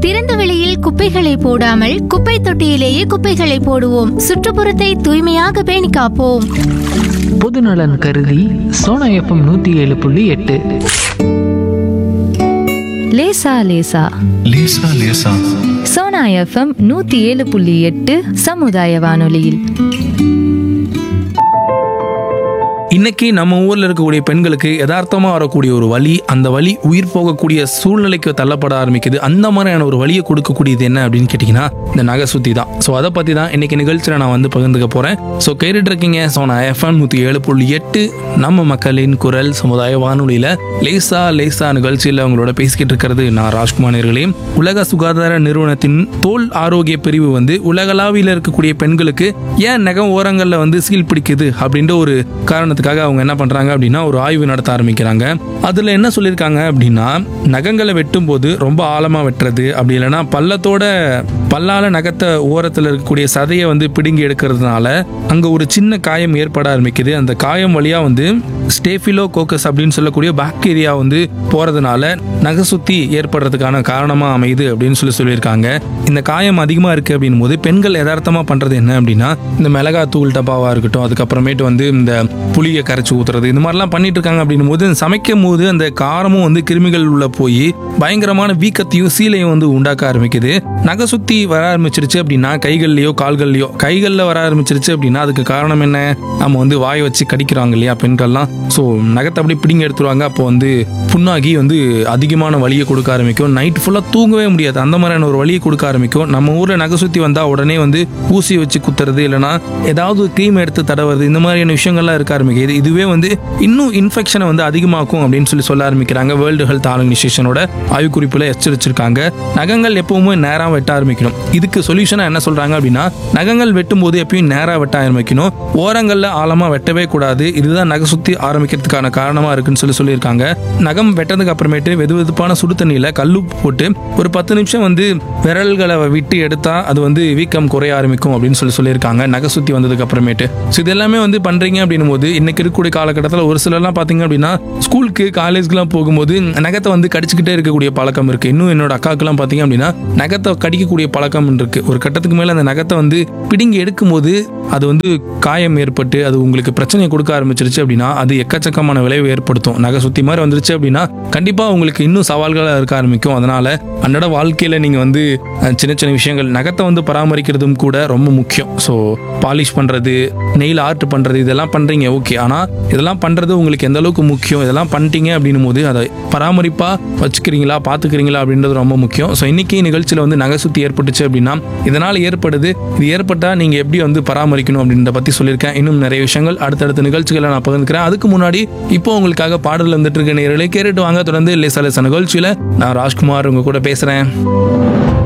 திறந்த வெளியில் குப்பைகளை போடாமல் குப்பை தொட்டியிலேயே குப்பைகளை போடுவோம் சுற்றுப்புறத்தை தூய்மையாக பேணி காப்போம் பொதுநலன் கருதி சோனா எஃப்எம் நூற்றி ஏழு புள்ளி எட்டு லேசா லேசா லேசா லேசா சோனா எஃப்எம் நூத்தி ஏழு புள்ளி எட்டு சமுதாய வானொலியில் இன்னைக்கு நம்ம ஊர்ல இருக்கக்கூடிய பெண்களுக்கு யதார்த்தமா வரக்கூடிய ஒரு வலி அந்த வலி உயிர் போகக்கூடிய சூழ்நிலைக்கு தள்ளப்பட ஆரம்பிக்குது அந்த மாதிரியான ஒரு வலியை கொடுக்கக்கூடியது என்ன அப்படின்னு கேட்டிங்கன்னா இந்த நகை சுத்தி தான் ஸோ அதை பத்தி தான் இன்னைக்கு நிகழ்ச்சியில் நான் வந்து பகிர்ந்துக்க போறேன் ஸோ கேட்டுட்டு இருக்கீங்க ஸோ நான் எஃப்எம் நூற்றி ஏழு புள்ளி எட்டு நம்ம மக்களின் குரல் சமுதாய வானொலியில லேசா லேசா நிகழ்ச்சியில் அவங்களோட பேசிக்கிட்டு இருக்கிறது நான் ராஜ்குமார் நேர்களே உலக சுகாதார நிறுவனத்தின் தோல் ஆரோக்கிய பிரிவு வந்து உலகளாவியில் இருக்கக்கூடிய பெண்களுக்கு ஏன் நகம் ஓரங்களில் வந்து சீல் பிடிக்குது அப்படின்ற ஒரு காரணத்துக்காக அவங்க என்ன பண்றாங்க அப்படின்னா ஒரு ஆய்வு நடத்த ஆரம்பிக்கிறாங்க அதுல என்ன சொல்லியிருக்காங்க அப்படின்னா நகங்களை வெட்டும் போது ரொம்ப ஆழமா வெட்டுறது அப்படி இல்லைன்னா பள்ளத்தோட பல்லால நகத்தை ஓரத்தில் இருக்கக்கூடிய சதையை வந்து பிடுங்கி எடுக்கிறதுனால அங்க ஒரு சின்ன காயம் ஏற்பட ஆரம்பிக்குது அந்த காயம் வழியா வந்து ஸ்டேஃபிலோ கோக்கஸ் அப்படின்னு சொல்லக்கூடிய பாக்டீரியா வந்து போறதுனால நகை சுத்தி ஏற்படுறதுக்கான காரணமா அமையுது அப்படின்னு சொல்லி சொல்லியிருக்காங்க இந்த காயம் அதிகமா இருக்கு அப்படின் போது பெண்கள் யதார்த்தமா பண்றது என்ன அப்படின்னா இந்த மிளகாய் தூள் டப்பாவா இருக்கட்டும் அதுக்கப்புறமேட்டு வந்து இந்த புளியை கரைச்சி ஊத்துறது இந்த மாதிரிலாம் பண்ணிட்டு இருக்காங்க அப்படின்னும் போது சமைக்கும் போது அந்த காரமும் வந்து கிருமிகள் உள்ள போய் பயங்கரமான வீக்கத்தையும் சீலையும் வந்து உண்டாக்க ஆரம்பிக்குது நகை சுத்தி வர ஆரம்பிச்சிருச்சு அப்படின்னா கைகள்லயோ கால்கள்லயோ கைகள்ல வர ஆரம்பிச்சிருச்சு அப்படின்னா அதுக்கு காரணம் என்ன நம்ம வந்து வாய் வச்சு கடிக்கிறாங்க இல்லையா பெண்கள்லாம் ஸோ நகத்தை அப்படியே பிடிங்க எடுத்துருவாங்க அப்போ வந்து புண்ணாகி வந்து அதிகமான வலியை கொடுக்க ஆரம்பிக்கும் நைட் ஃபுல்லாக தூங்கவே முடியாது அந்த மாதிரியான ஒரு வலியை கொடுக்க ஆரம்பிக்கும் நம்ம ஊரில் நகை சுற்றி வந்தால் உடனே வந்து ஊசி வச்சு குத்துறது இல்லைன்னா ஏதாவது க்ரீம் எடுத்து தடவுறது இந்த மாதிரியான விஷயங்கள்லாம் இருக்க ஆரம்பிக்குது இதுவே வந்து இன்னும் இன்ஃபெக்ஷனை வந்து அதிகமாக்கும் அப்படின்னு சொல்லி சொல்ல ஆரம்பிக்கிறாங்க வேர்ல்டு ஹெல்த் ஆர்கனைசேஷனோட ஆய்வுக்குறிப்பில் எச்சரிச்சிருக்காங்க நகங்கள் எப்பவுமே நேராக வெட்ட ஆரம்பிக்கணும் இதுக்கு சொல்யூஷனாக என்ன சொல்றாங்க அப்படின்னா நகங்கள் வெட்டும் போது எப்பயும் நேராக வெட்ட ஆரம்பிக்கணும் ஓரங்களில் ஆழமாக வெட்டவே கூடாது இதுதான் நகை சுத்தி ஆரம்பிக்கிறதுக்கான காரணமா இருக்குன்னு சொல்லி சொல்லியிருக்காங்க நகம் வெட்டதுக்கு அப்புறமேட்டு வெது வெதுப்பான சுடு தண்ணியில கல்லுப்பு போட்டு ஒரு பத்து நிமிஷம் வந்து விரல்களை விட்டு எடுத்தா அது வந்து வீக்கம் குறைய ஆரம்பிக்கும் அப்படின்னு சொல்லி சொல்லியிருக்காங்க நகை சுத்தி வந்ததுக்கு அப்புறமேட்டு ஸோ இது எல்லாமே வந்து பண்றீங்க அப்படின்னும் போது இன்னைக்கு இருக்கக்கூடிய காலகட்டத்தில் ஒரு சிலர்லாம் பார்த்தீங்க அப்படின்னா ஸ்கூலுக்கு காலேஜ்க்குலாம் போகும்போது நகத்தை வந்து கடிச்சுக்கிட்டே இருக்கக்கூடிய பழக்கம் இருக்கு இன்னும் என்னோட அக்காக்கெல்லாம் பார்த்தீங்க அப்படின்னா நகத்தை கடிக்கக்கூடிய பழக்கம் இருக்கு ஒரு கட்டத்துக்கு மேலே அந்த நகத்தை வந்து பிடுங்கி எடுக்கும்போது அது வந்து காயம் ஏற்பட்டு அது உங்களுக்கு பிரச்சனையை கொடுக்க ஆரம்பிச்சிருச்சு அப்படின்னா அது எக்கச்சக்கமான விளைவு ஏற்படுத்தும் நகை சுத்தி மாதிரி வந்துருச்சு அப்படின்னா கண்டிப்பா உங்களுக்கு இன்னும் சவால்களாக இருக்க ஆரம்பிக்கும் அதனால அன்றாட வாழ்க்கையில நீங்க வந்து அஹ், சின்ன சின்ன விஷயங்கள் நகத்தை வந்து பராமரிக்கிறதும் கூட ரொம்ப முக்கியம் ஸோ பாலிஷ் பண்றது நெயில் ஆர்ட் பண்றது இதெல்லாம் பண்றீங்க ஓகே ஆனா இதெல்லாம் பண்றது உங்களுக்கு எந்த அளவுக்கு முக்கியம் இதெல்லாம் பண்ணிட்டீங்க அப்படின்னும் போது அதை பராமரிப்பா வச்சுக்கிறீங்களா பாத்துக்கிறீங்களா அப்படின்றது ரொம்ப முக்கியம் ஸோ இன்னைக்கு நிகழ்ச்சியில வந்து நகை சுத்தி ஏற்பட்டுச்சு அப்படின்னா இதனால் ஏற்படுது இது ஏற்பட்டா நீங்க எப்படி வந்து பராமரிக்கணும் அப்படின்றத பத்தி சொல்லியிருக்கேன் இன்னும் நிறைய விஷயங்கள் அடுத்தடுத்த நிகழ்ச்சிகளை நான் பகிர்ந்துக்கிறேன் அதுக்கு முன்னாடி இப்போ உங்களுக்காக பாடல் வந்துட்டு இருக்க நேரலை கேட்டுட்டு வாங்க தொடர்ந்து லேசா லேசா நிகழ்ச்சியில நான் ராஜ்குமார் உங்க கூட பேசுறேன்